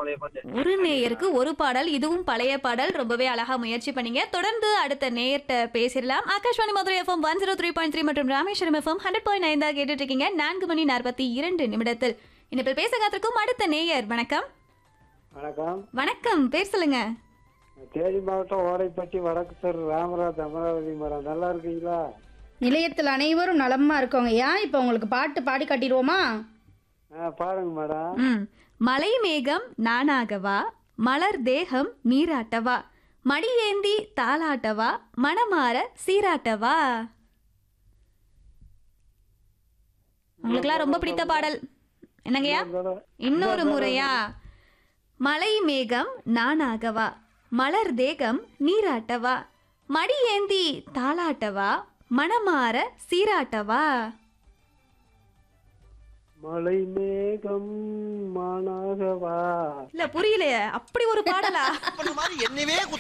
பழைய பாட்டு ஒரு நேயருக்கு ஒரு பாடல் இதுவும் பழைய பாடல் ரொம்பவே அழகா முயற்சி பண்ணீங்க தொடர்ந்து அடுத்த நேயர்கிட்ட பேசிடலாம் Akashvani Madurai FM one zero three point three மற்றும் Rameswaram FM hundred point nine தான் கேட்டுட்டு இருக்கீங்க நான்கு மணி நாற்பத்தி இரண்டு நிமிடத்தில் இனிப்பில் பேச காத்திருக்கும் அடுத்த நேயர் வணக்கம் வணக்கம் வணக்கம் பேர் சொல்லுங்க தேனி மாவட்டம் ஓடைப்பட்டி வடக்கு தெரு ராமராஜ் அமராவதி மரம் நல்லா இருக்கீங்களா நிலையத்தில் அனைவரும் நலமா இருக்கோங்க ஏன் இப்போ உங்களுக்கு பாட்டு பாடி காட்டிடுவோமா ஆ பாருங்க மேடம் ம் மலை மேகம் நானாகவா மலர் தேகம் நீராட்டவா மடியேந்தி தாளாட்டவா மனமாற சீராட்டவா உங்களுக்குலாம் ரொம்ப பிடித்த பாடல் என்னங்கய்யா இன்னொரு முறையா மலை மேகம் நானாகவா மலர் தேகம் நீராட்டவா மடியேந்தி தாளாட்டவா மனமாற சீராட்டவா மலை மேகம் மானாகவா இல்ல புரியலையே அப்படி ஒரு பாடலா பண்ண மாதிரி என்னவே